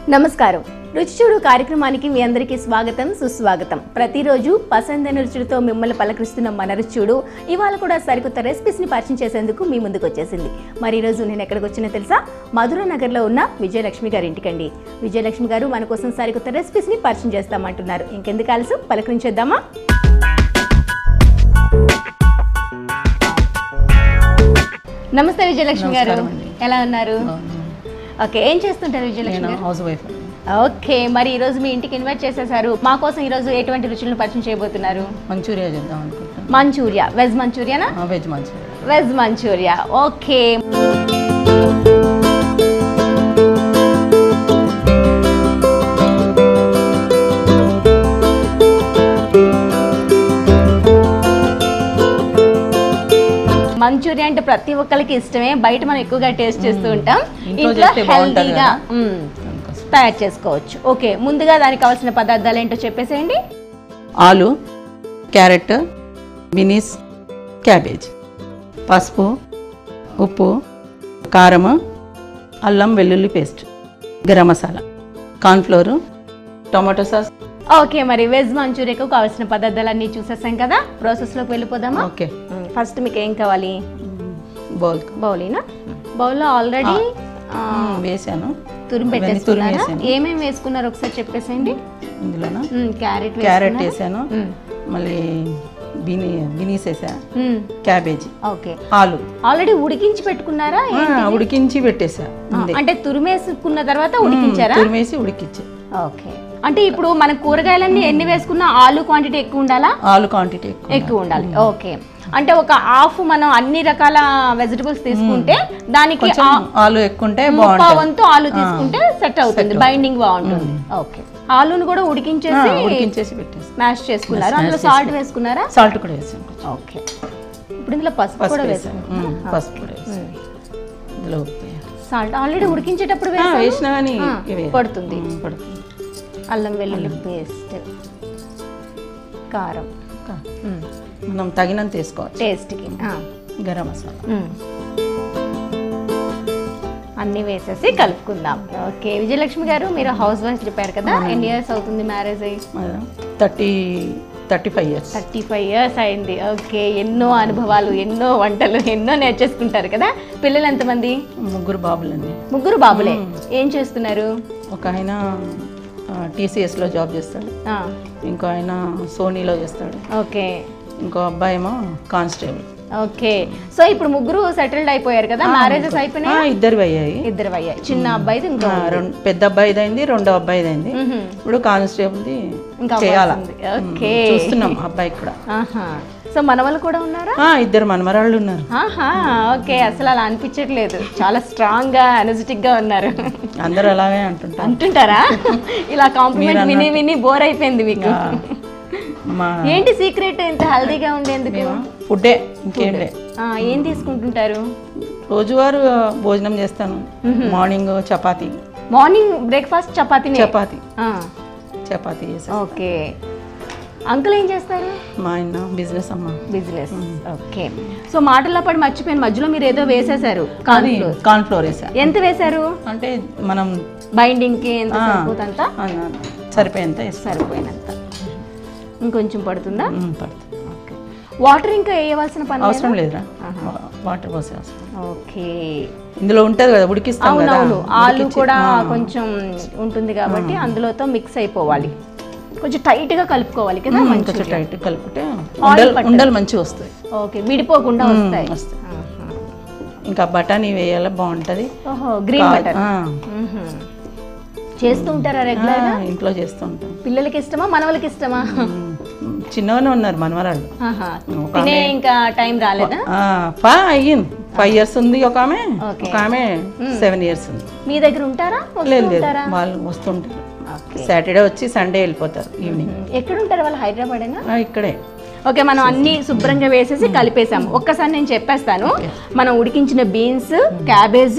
నమస్కారం రుచి చూడు కార్యక్రమానికి మీ అందరికీ స్వాగతం సుస్వాగతం ప్రతిరోజు పసందైన రుచులతో మిమ్మల్ని పలకరిస్తున్న మన రుచి చూడు ఇవాళ కూడా సరికొత్త రెసిపీస్ని పరిచయం చేసేందుకు మీ ముందుకు వచ్చేసింది మరి ఈరోజు నేను ఎక్కడికి వచ్చినా తెలుసా మధుర నగర్లో ఉన్న విజయలక్ష్మి గారి ఇంటికండి విజయలక్ష్మి గారు మన కోసం సరికొత్త రెసిపీస్ని పరిచయం చేస్తామంటున్నారు ఇంకెందుకు ఆలస్యం పలకరించేద్దామా నమస్తే విజయలక్ష్మి గారు నమస్కారం అండి. ఎలా ఉన్నారు ఓకే ఏం చేస్తుంటారు విజయలక్ష్మి నేను గారు హౌస్ వైఫ్ ఓకే మరి ఈ రోజు మీ ఇంటికి ఇన్వైట్ చేసేసారు మా కోసం ఈ రోజు ఎటువంటి రుచులను పరిచయం చేయబోతున్నారు మంచూరియా చేద్దాం అనుకుంటున్నాను మంచూరియా వెజ్ మంచూరియానా ఆ, veg manchurian veg manchurian okay manchurian అంటే ప్రతి ఒక్కరికి ఇష్టమే బయట మనం ఎక్కువగా టేస్ట్ చేస్తూ ఉంటాం ఇంట్లో ఇంట్లో చేస్తే బాగుంటది హెల్తీగా కదా. దానికోసం. తయారు చేసుకోవచ్చు ఓకే ముందుగా దానికి కావాల్సిన పదార్థాలు ఏంటో చెప్పేసేయండి ఆలు క్యారెట్ బినీస్ క్యాబేజ్ పసుపు ఉప్పు కారము అల్లం వెల్లుల్లి paste garam masala cornflour tomato sauce okay మరి వెజ్ మంచూరియాకు కావాల్సిన పదార్థాలన్నీ చూసేసాం కదా ప్రాసెస్లోకి వెళ్ళిపోదామా ఓకే ఫస్ట్ మీకు ఏం కావాలి బౌల్ బౌలీనా బౌల్లో ఆల్రెడీ వేసాను తురిమి ఇవన్నీ పెట్టేసుకున్నారా తురిమేసాను. ఏమేమి వేసుకున్నారు ఒకసారి చెప్పేసేయండి ఇందులోన మ్మ్, క్యారెట్ క్యారెట్ వేసుకున్నారా? వేసాను మ్మ్. మళ్ళీ బినీ బినీస్ వేసా మ్మ్, క్యాబేజీ ఓకే ఆలు ఆల్రెడీ ఉడికించి పెట్టుకున్నారా ఆ, ఉడికించి పెట్టేసా ఆ, అంటే తురిమేసుకున్న తర్వాత ఉడికించారా తురిమేసి ఉడికిచ్చా ఓకే అంటే ఇప్పుడు మన కూరగాయలన్నీ ఎన్ని వేసుకున్నా ఆలు క్వాంటిటీ ఎక్కువ ఉండాలా ఆలు క్వాంటిటీ ఎక్కువ ఎక్కువ ఉండాలి ఓకే అంటే ఒక హాఫ్ మనం అన్ని రకాల వెజిటబుల్స్ తీసుకుంటే దానికి కొంచెం ఆలు ఎక్కువ ఉంటే ముప్పా బాగుంటుంది వంతు ఆలు తీసుకుంటే సెట్ అవుతుంది బైండింగ్ బాగుంటుంది ఓకే ఆలును కూడా ఆ, ఉడికించేసి ఉడికించేసి పెట్టేసి మ్యాష్ చేసుకున్నారు అందులో సాల్ట్ వేసుకున్నారా సాల్ట్ కూడా వేసాను కొంచెం. ఓకే ఇప్పుడు ఇందులో పసుపు కూడా పసుపు వేసాను వేసాను ఉమ్, పసుపు కూడా వేసాను ఇందులో ఉప్పు వేయాలి. సాల్ట్ ఆల్రెడీ ఉడికించేటప్పుడు ఆ, వేసాను వేసినా కానీ ఆ, ఇవే పడుతుంది. ఉమ్, పడుతుంది అల్లం వెల్లుల్లి పేస్ట్ కారం ఇంకా మనం తగినంత వేసుకోవచ్చు టేస్ట్కి గరం మసాలా అన్నీ వేసేసి కలుపుకుందాం ఓకే విజయలక్ష్మి గారు మీరు హౌస్ వైఫ్ చెప్పారు కదా ఎన్ని ఇయర్స్ అవుతుంది మ్యారేజ్ అయ్యి thirty thirty five years thirty five years అయింది ఓకే ఎన్నో అనుభవాలు ఎన్నో వంటలు ఎన్నో నేర్చేసుకుంటారు కదా పిల్లలు ఎంతమంది ముగ్గురు బాబులండి ముగ్గురు బాబులే ఏం చేస్తున్నారు ఒక ఆయన టీసీఎస్లో జాబ్ చేస్తాడు ఆ, ఇంకో ఆయన సోనీలో చేస్తాడు ఓకే ఇంకో అబ్బాయి ఏమో కానిస్టేబుల్ ఓకే సో ఇప్పుడు ముగ్గురు సెటిల్డ్ అయిపోయారు కదా మ్యారేజెస్ అయిపోయినాయి ఇద్దరు అయ్యాయి ఇద్దరు అయ్యాయి చిన్న అబ్బాయిది ఇంకా ఆ, రెండు పెద్ద అబ్బాయిది అయింది రెండో అబ్బాయిది అయింది మ్హూ. ఇప్పుడు కానిస్టేబుల్ది ఇంకా చేయాలా అవ్వాల్సింది. ఓకే చూస్తున్నాం అబ్బాయి కూడా ఆహా సో మనవలు కూడా ఉన్నారా ఆ, ఇద్దరు మనమరాళ్ళు ఉన్నారు ఆహా ఓకే అసలు అలా అనిపించట్లేదు చాలా స్ట్రాంగ్ గా ఎనర్జెటిక్ గా ఉన్నారు అందరూ అలాగే అంటుంటారు అంటుంటారా ఇలా కాంప్లిమెంట్ విని విని బోర్ అయిపోయింది మీకు ఆ, మా ఏంటి సీక్రెట్ ఇంత హెల్దీగా ఉండేందుకు ఫుడ్డే ఇంకేం లే ఆ, ఏం తీసుకుంటుంటారు రోజువారు భోజనం చేస్తాను మార్నింగ్ చపాతి మార్నింగ్ బ్రేక్ఫాస్ట్ చపాతీనే చపాతి ఆ, చపాతి చేస్తాను ఓకే అంకుల్ ఏం చేస్తారు మా ఆయన బిజినెస్ అమ్మ బిజినెస్ ఓకే సో మాటల్లో పడి మర్చిపోయిన మధ్యలో మీరు ఏదో వేసేశారు అది కార్న్ఫ్లోర్ కార్న్ ఫ్లోర్ వేసా ఎంత వేశారు అంటే మనం బైండింగ్ కి ఎంత ఆ. సరిపోతంత ఆ, సరిపోయేంత వేస్తాను సరిపోయినంత ఇంకొంచెం పడుతుందా పడుతుంది ఓకే వాటర్ ఇంకా వేయవలసిన పని లేదా? అవసరం లేదురా వాటర్ పోసే అవసరం ఓకే ఇందులో ఉంటుంది కదా ఉడికిస్తాం కదా అవునవును ఆలు ఉడికించి- కూడా ఆ, కొంచెం ఉంటుంది కాబట్టి అందులోతో మిక్స్ అయిపోవాలి కొంచెం టైట్ గా కలుపుకోవాలి కదా ఉమ్, మంచి కొంచెం టైట్ కలిపితే ఉండలు ఉండలు మంచిగా వస్తాయి ఓకే విడిపోకుండా వస్తాయి వస్తాయి ఆహా. ఇంకా బఠానీ వేయాలి బాగుంటుంది ఓహో గ్రీన్ బటర్ ఆ, చేస్తూ ఉంటారా రెగ్యులర్ గా ఆ, ఇంట్లో చేస్తూ ఉంటాం పిల్లలకి ఇష్టమా మనవలకి ఇష్టమా ఉమ్, చిన్నగానే ఉన్నారు మనవరాళ్ళు ఆహా. తినే ఇంకా టైం రాలేదా ఆ, ఫా అయ్యింది ఫైవ్ ఇయర్స్ ఉంది ఒక ఆమె ఓకే. ఒక ఆమె సెవెన్ ఇయర్స్ ఉంది మీ దగ్గర ఉంటారా వస్తూ లేదు లేదు ఉంటారా వాళ్ళు వస్తుంటారు ఓకే సాటర్డే వచ్చి సండే వెళ్ళిపోతారు ఈవినింగ్ ఎక్కడ ఉంటారు వాళ్ళు హైదరాబాదేనా ఆ, ఇక్కడే ఓకే మనం అన్ని శుభ్రంగా వేసేసి కలిపేసాము ఒక్కసారి నేను చెప్పేస్తాను మనం ఉడికించిన బీన్స్ క్యాబేజీ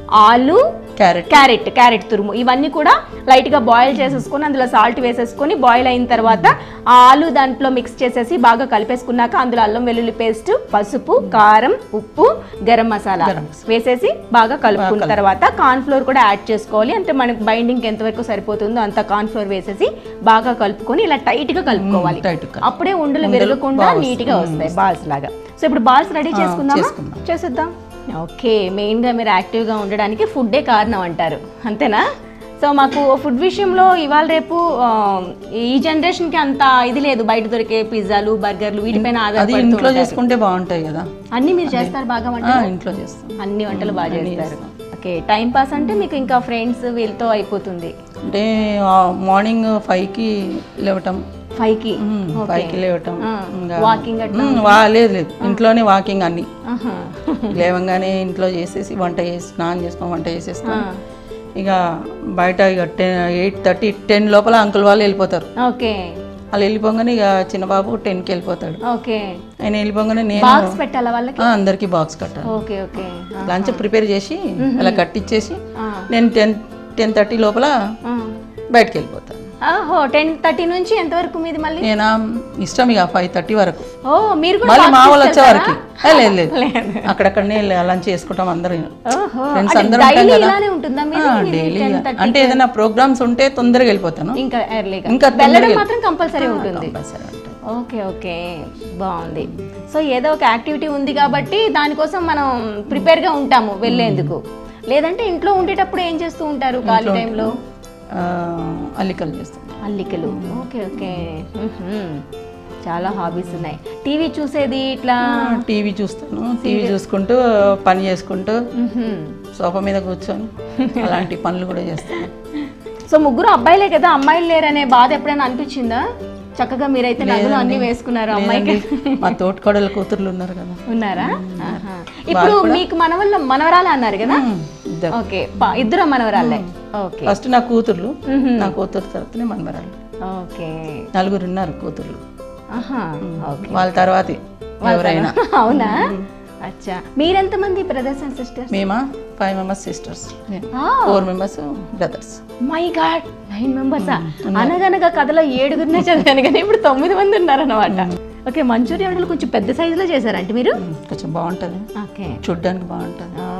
ఆలు క్యారెట్ క్యారెట్ క్యారెట్ తురుము ఇవన్నీ కూడా లైట్గా బాయిల్ చేసేసుకొని అందులో సాల్ట్ వేసేసుకొని బాయిల్ అయిన తర్వాత ఆ ఆలు దాంట్లో మిక్స్ చేసేసి బాగా కలిపేసుకున్నాక అందులో అల్లం వెల్లుల్లి పేస్ట్ పసుపు కారం ఉప్పు గరం మసాలా గరం వేసేసి బాగా కలుపుకున్న తర్వాత కార్న్ ఫ్లోర్ కూడా యాడ్ చేసుకోవాలి అంటే మనకి బైండింగ్ ఎంతవరకు సరిపోతుందో అంత కార్న్ ఫ్లోర్ వేసేసి బాగా కలుపుకొని ఇలా టైట్ గా కలుపుకోవాలి టైట్ గా. అప్పుడే ఉండలు ఉండలు విరగకుండా బాగా నీట్ గా వస్తాయి బాల్స్ లాగా సో ఇప్పుడు బాల్స్ రెడీ చేసుకుందామా చేసుకుందాం. చేసేద్దాం ఓకే మెయిన్గా మీరు యాక్టివ్గా ఉండడానికి ఫుడ్డే కారణం అంటారు అంతేనా సో మాకు ఫుడ్ విషయంలో ఇవాళ రేపు ఆ, ఈ జనరేషన్కి అంత ఇది లేదు బయట దొరికే పిజ్జాలు బర్గర్లు వీటిపైన అది ఆధారపడుతూ ఇంట్లో ఉంటారు. చేసుకుంటే బాగుంటాయి కదా అన్ని మీరు చేస్తారు బాగా వంట ఆ, ఇంట్లో చేస్తాం అన్ని వంటలు బాగా అన్ని చేస్తారు ఓకే టైం పాస్ అంటే మీకు ఇంకా ఫ్రెండ్స్ వీళ్ళతో అయిపోతుంది అంటే మార్నింగ్ ఫైవ్కి లేవటం ఫైవ్కి ఫైవ్కి లేవటం ఆ, ఇంకా వాకింగ్ అట్లా ఉమ్, వా లేదు లేదు ఇంట్లోనే వాకింగ్ అన్ని ఆహా. లేవంగానే ఇంట్లో చేసేసి వంట చేసి స్నానం చేసుకొని వంట చేసేస్తాం ఆ, ఇక బయట ఇక టెన్ ఎయిట్ థర్టీ టెన్ లోపల అంకుల్ వాళ్ళు వెళ్ళిపోతారు ఓకే వాళ్ళు వెళ్ళిపోగానే ఇక చిన్న బాబు టెన్కి వెళ్ళిపోతాడు ఓకే ఆయన వెళ్ళిపోగానే నేను బాక్స్ పెట్టాలా వాళ్ళకి ఆ, అందరికీ బాక్స్ కట్టాలి ఓకే ఓకే ఆ, లంచ్ ప్రిపేర్ చేసి అలా కట్టించేసి ఆ, నేను టెన్ టెన్ థర్టీ లోపల ఆ. బయటకు వెళ్ళిపోతాను ఆహో టెన్ థర్టీ నుంచి ఎంతవరకు మీది మళ్ళీ నేను ఆ ఇష్టం ఇక ఫైవ్ థర్టీ వరకు ఓ మీరు కూడా మళ్ళీ మా box వాళ్ళు వచ్చే తీసుకెళ్తారా? వరకు ఏ, లేదు లేదు అక్కడక్కడనే లంచ్ చేసుకుంటాం అందరం ఓహో ఫ్రెండ్స్ అంటే అందరం ఉంటాం డైలీ కదా ఇలానే ఉంటుందా మీరు డైలీ 10:30 అంటే ఏదైనా ప్రోగ్రామ్స్ ఉంటే తొందరగా వెళ్ళిపోతాను ఇంకా ఎర్లీగా ఇంకా వెళ్ళడం తొందరగా మాత్రం కంపల్సరీ ఉంటుంది కంపల్సరీ ఉంటుంది. ఓకే ఓకే బాగుంది సో ఏదో ఒక యాక్టివిటీ ఉంది కాబట్టి దానికోసం మనం ప్రిపేర్గా ఉంటాము వెళ్ళేందుకు లేదంటే ఇంట్లో ఉండేటప్పుడు ఏం చేస్తూ ఉంటారు ఖాళీ టైంలో ఆ, అల్లికలు చేస్తాను అల్లికలు ఓకే ఓకే మ్మ్హ్మ్. చాలా హాబీస్ ఉన్నాయి టీవీ చూసేది ఇట్లా టీవీ చూస్తాను టీవీ చూసుకుంటూ పని చేసుకుంటూ మ్మ్హ్మ్. సోఫా మీద కూర్చొని అలాంటి పనులు కూడా చేస్తాను సో ముగ్గురు అబ్బాయిలే కదా అమ్మాయిలు లేరనే బాధ ఎప్పుడైనా అనిపించిందా చక్కగా మీరైతే నగలు అన్ని వేసుకున్నారు అమ్మాయికి లేదండి, మా తోటికోడల కూతుర్లు ఉన్నారు కదా ఉన్నారా ఆహా. ఇప్పుడు మీకు మనవల్ల మనవరాలే అన్నారు కదా ఉమ్, ఇద్దరు ఓకే ప- ఇద్దరు మనవరాలే ఓకే ఫస్ట్ నా కూతుర్లు నా కూతురు తర్వాతనే మనమరాలు ఓకే నలుగురు ఉన్నారు కూతుర్లు ఆహా ఓకే వాళ్ళ తర్వాతే ఎవరైనా అవునా అచ్చా మీరెంతమంది బ్రదర్స్ అండ్ సిస్టర్స్ మేమా five members sisters four members brothers my god nine members అనగనగా కథలో ఏడుగురినే చదివాను కానీ ఇప్పుడు తొమ్మిది మంది ఉన్నారన్నమాట ఓకే మంచూరియా వంటలు కొంచెం పెద్ద సైజులో చేశారంటే మీరు కొంచెం బాగుంటుంది ఓకే చూడ్డానికి బాగుంటుంది ఓ.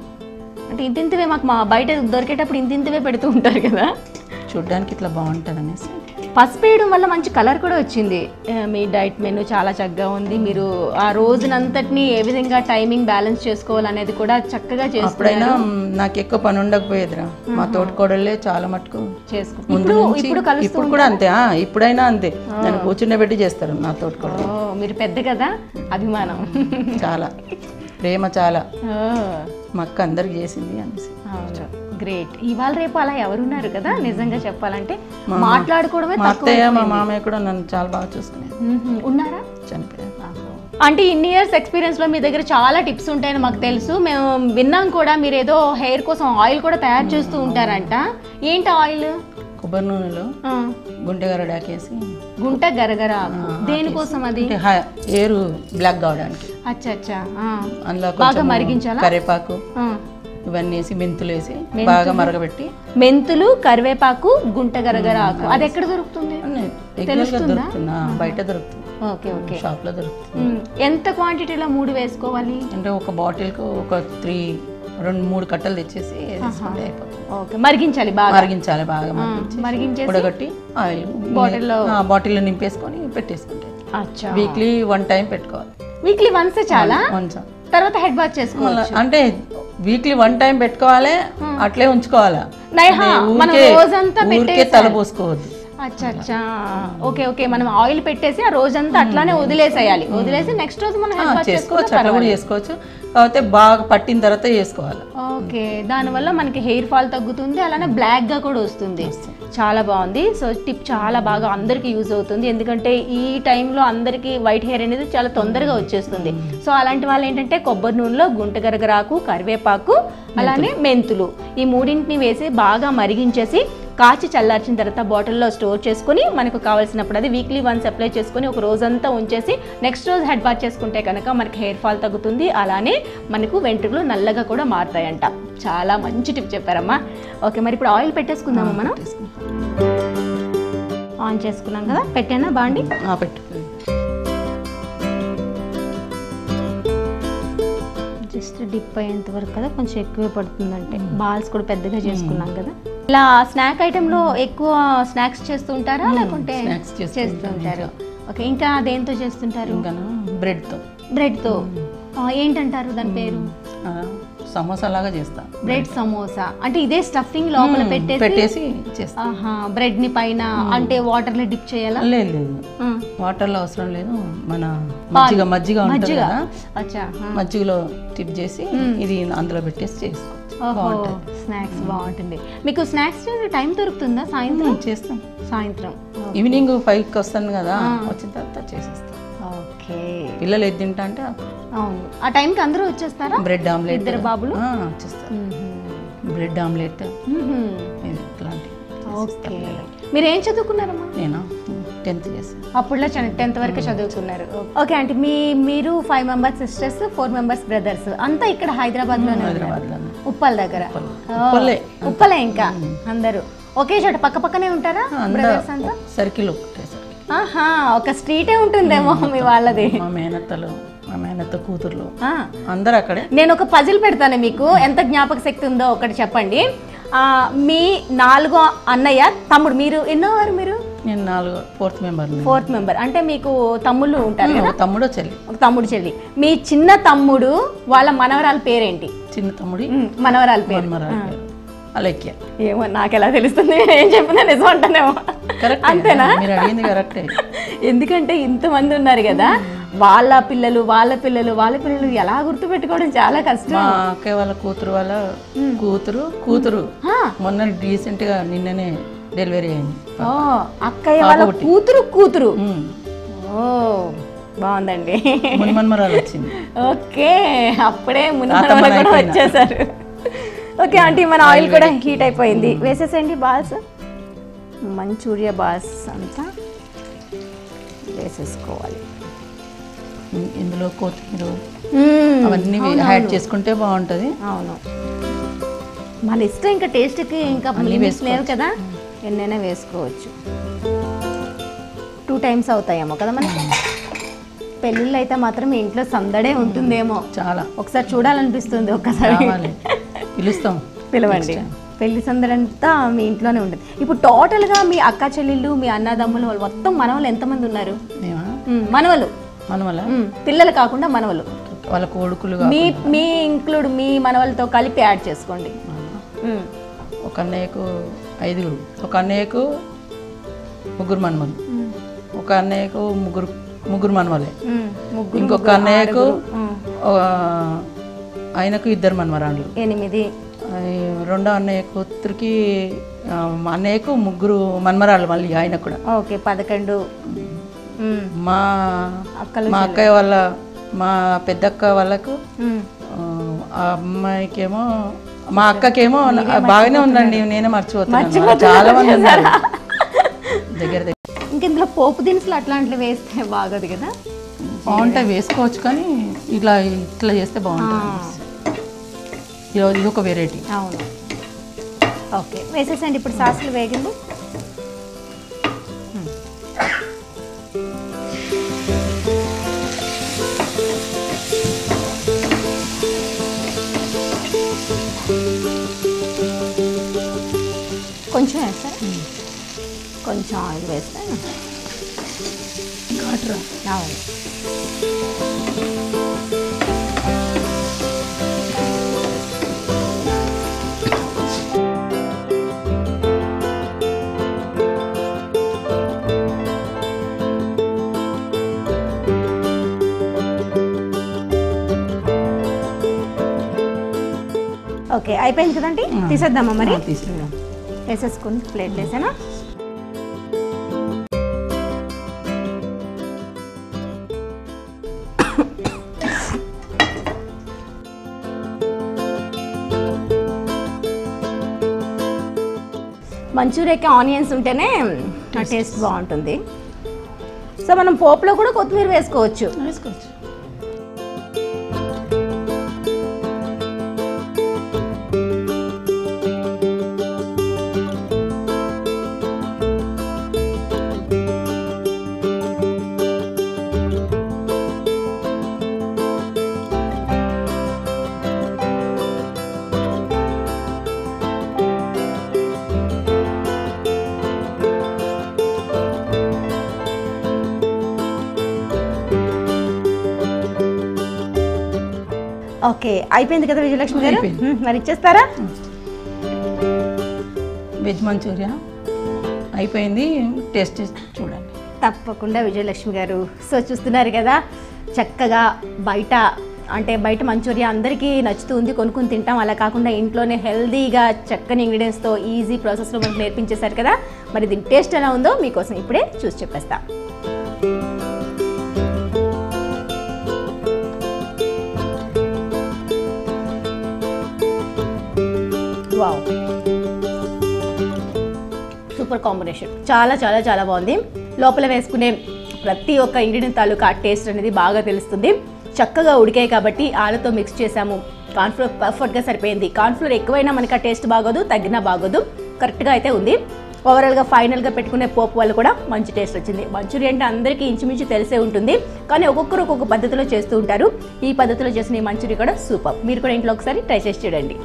అంటే ఇంతింతవే మాకు మా బయట దొరికేటప్పుడు ఇంతింతవే పెడుతూ ఉంటారు కదా చూడ్డానికి ఇట్లా బాగుంటుంది అనేసి పసుపు వేయడం వల్ల మంచి కలర్ కూడా వచ్చింది ఆ, మీ డైట్ మెనూ చాలా చక్కగా ఉంది మీరు ఆ రోజునంతటిని ఏ విధంగా టైమింగ్ బ్యాలెన్స్ చేసుకోవాలనేది కూడా చక్కగా చేస్తున్నారు అప్పుడైనా మ్, నాకు ఎక్కువ పని ఉండకపోయేదిరా మా తోటికోడళ్ళే చాలా మటుకు చేసుకో ముందు ఇప్పుడు నుంచి ఇప్పుడు కలుస్తూ ఇప్పుడు కూడా అంతే ఆ, ఇప్పుడైనా అంతే నన్ను కూర్చుండబెట్టి చేస్తారు నా తోటికోడలు ఓ, మీరు పెద్ద కదా అభిమానం చాలా ప్రేమ చాలా ఓ, మా అక్క అందరికి చేసింది అనేసి అవును గ్రేట్ ఇవాళ రేపు అలా ఎవరున్నారు కదా నిజంగా చెప్పాలంటే మాట్లాడుకోవడమే మా తక్కువ అత్తయ్య మా మామయ్య కూడా నన్ను చాలా బాగా చూసుకునేది మ్మ్. ఉన్నారా చనిపోయారు అంటే ఇన్ని ఇయర్స్ ఎక్స్పీరియన్స్ లో మీ దగ్గర చాలా టిప్స్ ఉంటాయని మాకు తెలుసు మేము విన్నాం కూడా మీరు ఏదో హెయిర్ కోసం ఆయిల్ కూడా తయారు చేస్తూ ఉంటారంట ఏంటి ఆయిల్ కొబ్బరి నూనెలో గుంటె గరడాకేసి గుంట గరగర ఆకు దేనికోసం అది అంటే హా- ఏరు బ్లాక్ కావడానికి అచ్చా అచ్చా ఆ. అందులో బాగా కొంచెం మరిగించాలా కరివేపాకు ఆ. ఇవన్నీ వేసి మెంతులు వేసి బాగా మరగబెట్టి మెంతులు కరివేపాకు గుంట గరగర ఆకు అది ఎక్కడ దొరుకుతుంది అన్నీ రెగ్యులర్ గా దొరుకుతుంది ఆ, బయట దొరుకుతుంది ఓకే ఓకే షాప్ లో దొరుకుతుంది మ్మ్. ఎంత క్వాంటిటీలో మూడు వేసుకోవాలి అంటే ఒక బాటిల్ కు ఒక త్రీ రెండు మూడు కట్టలు తెచ్చేసి వేసుకుంటే అయిపోతుంది ఓకే మరిగించాలి బాగా మరిగించాలి బాగా మరిగించి మరిగించేసి ఉడగట్టి ఆయిల్ బాటిల్లో బాటిల్లో నింపేసుకొని పెట్టేసుకుంటే అచ్చా వీక్లీ వన్ టైం పెట్టుకోవాలి వీక్లీ వన్స్ చాలా కొంచెం తర్వాత హెడ్ బాత్ చేసుకోవాలి మళ్ళా అంటే వీక్లీ వన్ టైం పెట్టుకోవాలి అట్లే ఉంచుకోవాలా నై హా, అది మనం ఊరికే- రోజంతా ఊరికే తల పోసుకోవద్దు అచ్చా అచ్చా ఓకే ఓకే మనం ఆయిల్ పెట్టేసి ఆ రోజంతా అట్లానే వదిలేసేయాలి వదిలేసి నెక్స్ట్ రోజు మనం హెడ్ బాత్ చేసుకోవచ్చు అట్లా కూడా చేసుకోవచ్చు కాకపోతే బాగా పట్టిన తర్వాత చేసుకోవాలి ఓకే దానివల్ల మనకి హెయిర్ ఫాల్ తగ్గుతుంది అలానే బ్లాక్ గా కూడా వస్తుంది చాలా బాగుంది సో టిప్ చాలా బాగా అందరికీ యూజ్ అవుతుంది ఎందుకంటే ఈ టైంలో అందరికీ వైట్ హెయిర్ అనేది చాలా తొందరగా వచ్చేస్తుంది సో అలాంటి వాళ్ళు ఏంటంటే కొబ్బరి నూనెలో గుంట గరగరాకు కరివేపాకు అలానే మెంతులు ఈ మూడింటిని వేసి బాగా మరిగించేసి కాచి చల్లార్చిన తర్వాత బాటిల్లో స్టోర్ చేసుకుని మనకు కావాల్సినప్పుడు అది వీక్లీ వన్స్ అప్లై చేసుకుని ఒక రోజంతా ఉంచేసి నెక్స్ట్ రోజు హెడ్ బాత్ చేసుకుంటే కనుక మనకి హెయిర్ ఫాల్ తగ్గుతుంది అలానే మనకు వెంట్రుకలు నల్లగా కూడా మారుతాయంట చాలా మంచి టిప్ చెప్పారమ్మా ఓకే మరి ఇప్పుడు ఆయిల్ పెట్టేసుకుందామా మనం ఆన్ చేసుకున్నాం కదా పెట్టానా బాండి ఆ, పెట్టు జస్ట్ డిప్ అయ్యేంత వరకు కదా కొంచెం ఎక్కువే పడుతుందంటే బాల్స్ కూడా పెద్దగా చేసుకున్నాం కదా ఇలా స్నాక్ ఐటెంలో ఎక్కువ స్నాక్స్ చేస్తుంటారా లేకుంటే snacks చేస్తూ చేస్తుంటారు ఓకే ఇంకా దేంతో చేస్తుంటారు ఇంకా బ్రెడ్తో బ్రెడ్తో ఏంటంటారు దాని పేరు సమోసా లాగా చేస్తా బ్రెడ్ సమోసా అంటే ఇదే స్టఫింగ్ లోపల పెట్టేసి పెట్టేసి చేస్తా ఆహా బ్రెడ్ ని పైన అంటే వాటర్ లో డిప్ చేయాలా లేదు లేదు ఆ, వాటర్లో అవసరం లేదు మన మజ్జిగ మజ్జిగ ఉంటుంది మజ్జిగ కదా అచ్చా ఆ. మజ్జిగలో టిప్ చేసి ఇది అందులో పెట్టేసి చేసుకోవచ్చు ఓహో స్నాక్స్ బాగుంటుంది మీకు స్నాక్స్ చేసే టైం దొరుకుతుందా సాయంత్రం ఉమ్, చేస్తాం సాయంత్రం ఈవినింగ్ ఫైవ్కి వస్తాను కదా వచ్చిన తర్వాత చేసేస్తాం ఓకే పిల్లలు ఏది తింటా అంటే అవును ఆ టైంకి అందరూ వచ్చేస్తారా బ్రెడ్ ఆమ్లెట్ ఇద్దరు బాబులు ఆ, చేస్తాం బ్రెడ్ ఆమ్లెట్ మ్మ్హ్మ్. ఇది ఇట్లాంటివి ఓకే మీరు ఏం చదువుకున్నారమ్మా నేను టెన్త్ చేస్తాను అప్పుడులో టెన్త్ వరకు చదువుకున్నారు ఓకే అంటే మీ మీరు five members sisters four members brothers అంతా ఇక్కడ హైదరాబాద్ లోనే ఉన్నారు హైదరాబాద్లో ఉప్పల్ దగ్గర ఉప్పల్. ఓ, ఉప్పలే. ఉప్పలే ఇంకా అందరూ ఒకే చోట పక్క పక్కనే ఉంటారా బ్రదర్స్ అంతా సర్కిల్ ఒకటే సర్కిల్ ఆహా ఒక స్ట్రీటే ఉంటుందేమో మీ వాళ్ళది మా మేనత్తలు మా మేనత్త కూతుర్లు ఆ, అందరు అక్కడే నేను ఒక పజిల్ పెడతాను మీకు ఎంత జ్ఞాపక శక్తి ఉందో ఒకటి చెప్పండి ఆ, మీ నాలుగో అన్నయ్య తమ్ముడు మీరు ఎన్నో వారు మీరు నేను నాలుగు ఫోర్త్ మెంబర్ ఫోర్త్ మెంబర్ అంటే మీకు తమ్ముళ్ళు ఉంటారు కదా తమ్ముడో చెల్లి ఒక తమ్ముడు చెల్లి మీ చిన్న తమ్ముడు వాళ్ళ మనవరాల పేరేంటి చిన్న తమ్ముడి ఉమ్, మనవరాల పేరు మన్మరాలు పేరు అలెక్య ఏమో నాకు ఎలా తెలుస్తుంది ఏం చెప్పినా నిజం అంటానేమో కరెక్ట్ అంతేనా మీరు అడిగింది కరెక్టే ఎందుకంటే ఇంతమంది ఉన్నారు కదా వాళ్ళ పిల్లలు వాళ్ళ పిల్లలు వాళ్ళ పిల్లలు ఎలా గుర్తుపెట్టుకోవడం చాలా కష్టం మా అక్కయ్య వాళ్ళ కూతురు వాళ్ళ కూతురు కూతురు ఆ, మొన్న రీసెంట్ గా నిన్ననే డెలివరీ అయింది ఓ అక్కయ్య వాళ్ళ కూతురు కూతురు ఉమ్. ఓ బాగుందండి మున్మన్మరాలు వచ్చింది ఓకే అప్పుడే ముందు కూడా వచ్చేసారు ఓకే ఆంటీ మన ఆయిల్ కూడా హీట్ అయిపోయింది వేసేసేయండి బాల్స్ మంచూరియా బాల్స్ అంతా వేసేసుకోవాలి ఉమ్, ఇందులో కొత్తిమీర మ్మ్. అవన్నీ యాడ్ చేసుకుంటే బాగుంటది అవును మన ఇష్టం ఇంకా టేస్ట్కి ఇంకా లిమిట్స్ లేవు కదా ఎన్నైనా వేసుకోవచ్చు టూ టైమ్స్ అవుతాయేమో కదా మనకి పెళ్ళిళ్ళు అయితే మాత్రం మీ ఇంట్లో సందడే ఉంటుందేమో చాలా ఒకసారి చూడాలనిపిస్తుంది ఒక్కసారి కావాలి పిలుస్తాం పిలవండి పెళ్లి సందడంతా మీ ఇంట్లోనే ఉంటుంది ఇప్పుడు టోటల్గా మీ అక్క చెల్లెళ్ళు మీ అన్నదమ్ములు వాళ్ళు మొత్తం మనవలు ఎంతమంది ఉన్నారు మేమా మ్, మనవలు మన వల్ల మ్, పిల్లలు కాకుండా మనవలు వాళ్ళ కొడుకులు మీ మీ ఇంక్లూడ్ మీ మనవలతో కలిపి యాడ్ చేసుకోండి మ్, ఒక అన్నయ్యకు ఐదుగురు ఒక అన్నయ్యకు ముగ్గురు మనమలు మ్, ఒక అన్నయ్యకు ముగ్గురు ముగ్గురు మనమలే మ్, ముగ్గురు ఇంకొక అన్నయ్యకు మ్, ఆ, ఆయనకు ఇద్దరు మనమరాళ్ళు ఎనిమిది ఆ, రెండో అన్నయ్య కూతురికి ఆ, మా అన్నయ్యకు ముగ్గురు మన్మరాళ్ళు మళ్ళీ ఆయన కూడా ఓకే పదకొండు మ్, మా అక్కలు మా అక్కయ్య వాళ్ళ మా పెద్దక్క వాళ్ళకు మ్, ఆ, ఆ అమ్మాయికేమో మా అక్కకేమో నా- బాగానే ఉందండి నేనే మర్చిపోతున్నాను చాలా మంది ఉన్నారు దగ్గర దగ్గర ఇంక ఇందులో పోపు దినుసులు అట్లాంటివి వేస్తే బాగోదు కదా బాగుంటాయి వేసుకోవచ్చు కానీ ఇట్లా ఇట్లా చేస్తే బాగుంటుంది ఈరోజు ఇది ఒక వెరైటీ అవును ఓకే వేసేసండి ఇప్పుడు సాసులు వేగింది కొంచెం వేస్తారా కొంచెం ఆయిల్ వేస్తే ఘాటురా అవును ఓకే అయిపోయింది కదండి తీసేద్దామా మరి తీసుకురా వేసేసుకుని ప్లేట్ వేసానా మంచూరియాకి ఆనియన్స్ ఉంటేనే ఆ టేస్ట్ బాగుంటుంది సో మనం పోపులో కూడా కొత్తిమీర వేసుకోవచ్చు వేసుకోవచ్చు ఓకే అయిపోయింది కదా విజయలక్ష్మి గారు అయిపోయింది. మ్మ్, మరి ఇచ్చేస్తారా వెజ్ మంచూరియా అయిపోయింది టేస్ట్ చేసి చూడండి తప్పకుండా విజయలక్ష్మి గారు సో చూస్తున్నారు కదా చక్కగా బయట అంటే బయట మంచూరియా అందరికీ నచ్చుతూ ఉంది కొనుక్కుని తింటాం అలా కాకుండా ఇంట్లోనే హెల్దీగా చక్కని ఇంగ్రీడియంట్స్తో ఈజీ ప్రాసెస్లో మనకు నేర్పించేశారు కదా మరి దీని టేస్ట్ ఎలా ఉందో మీకోసం ఇప్పుడే చూసి చెప్పేస్తా వావ్ సూపర్ కాంబినేషన్ చాలా చాలా చాలా బాగుంది లోపల వేసుకునే ప్రతి ఒక్క ఇంగ్రీడియంట్ తాలూకా టేస్ట్ అనేది బాగా తెలుస్తుంది చక్కగా ఉడికాయి కాబట్టి ఆలతో మిక్స్ చేసాము కార్న్ఫ్లోర్ పర్ఫెక్ట్గా సరిపోయింది కార్న్ఫ్లోర్ ఎక్కువైనా మనకి ఆ టేస్ట్ బాగోదు తగ్గినా బాగోదు కరెక్ట్గా అయితే ఉంది ఓవరాల్గా ఫైనల్గా పెట్టుకునే పోపు వల్ల కూడా మంచి టేస్ట్ వచ్చింది మంచూరియా అంటే అందరికీ ఇంచుమించు తెలిసే ఉంటుంది కానీ ఒక్కొక్కరు ఒక్కొక్క పద్ధతిలో చేస్తూ ఉంటారు ఈ పద్ధతిలో చేసిన ఈ మంచూరియా కూడా సూపర్ మీరు కూడా ఇంట్లో ఒకసారి ట్రై చేసి చూడండి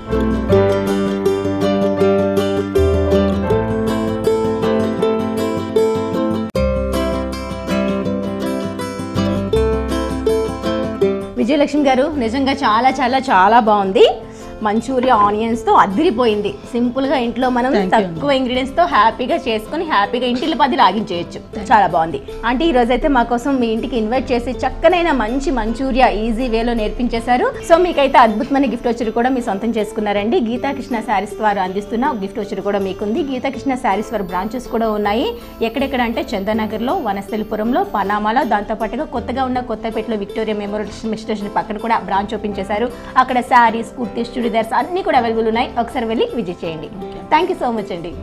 విజయలక్ష్మి గారు నిజంగా చాలా చాలా చాలా బాగుంది మంచూరియా ఆనియన్స్తో అదిరిపోయింది సింపుల్గా ఇంట్లో మనం Thank you. తక్కువ ఇంగ్రీడియంట్స్తో హ్యాపీగా చేసుకొని హ్యాపీగా ఇంటిలో పది లాగించేయచ్చు చాలా బాగుంది అంటే ఈ రోజైతే మా కోసం మీ ఇంటికి ఇన్వైట్ చేసి చక్కనైన మంచి మంచూరియా ఈజీ వేలో నేర్పించేశారు సో మీకైతే అద్భుతమైన గిఫ్ట్ వచ్చి కూడా మీ సొంతం చేసుకున్నారండి గీతాకృష్ణ శారీస్ వారు అందిస్తున్న గిఫ్ట్ వచ్చి కూడా మీకుంది గీతాకృష్ణ శారీస్ వారి బ్రాంచెస్ కూడా ఉన్నాయి ఎక్కడెక్కడ అంటే చందనగర్లో వనస్థలిపురంలో పనామాలో దాంతోపాటుగా కొత్తగా ఉన్న కొత్తపేటలో విక్టోరియా మెమోరియల్ స్టేషన్ పక్కన కూడా బ్రాంచ్ ఓపెన్ చేశారు అక్కడ శారీస్ కుర్తీస్ చుడిదార్స్ అన్నీ కూడా అవైలబుల్ ఉన్నాయి ఒకసారి వెళ్ళి విజిట్ చేయండి థ్యాంక్ యూ సో మచ్ అండి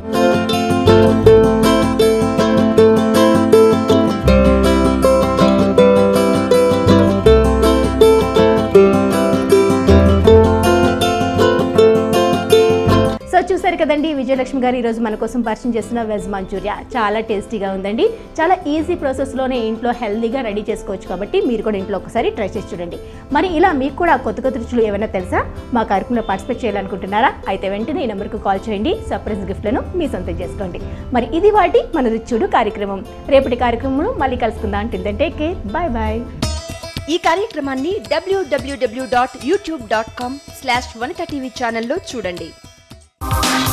సో చూసారు కదండి విజయలక్ష్మి గారు ఈరోజు మన కోసం పరిచయం చేస్తున్న వెజ్ మంచూరియా చాలా టేస్టీగా ఉందండి చాలా ఈజీ ప్రాసెస్లోనే ఇంట్లో హెల్తీగా రెడీ చేసుకోవచ్చు కాబట్టి మీరు కూడా ఇంట్లో ఒకసారి ట్రై చేసి చూడండి మరి ఇలా మీకు కూడా కొత్త కొత్త రుచులు ఏమైనా తెలుసా మా కార్యక్రమంలో పార్టిసిపేట్ చేయాలనుకుంటున్నారా అయితే వెంటనే ఈ నెంబర్కు కాల్ చేయండి సర్ప్రైజ్ గిఫ్ట్లను మీ సొంతం చేసుకోండి మరి ఇది వాటి మన రుచుడు కార్యక్రమం రేపటి కార్యక్రమంలో మళ్ళీ కలుసుకుందాం టిందంటే కే బాయ్ బాయ్ ఈ కార్యక్రమాన్ని డబ్ల్యూడబ్ల్యూడబ్ల్యూ dot YouTube dot com slash Vanitha TV ఛానల్లో చూడండి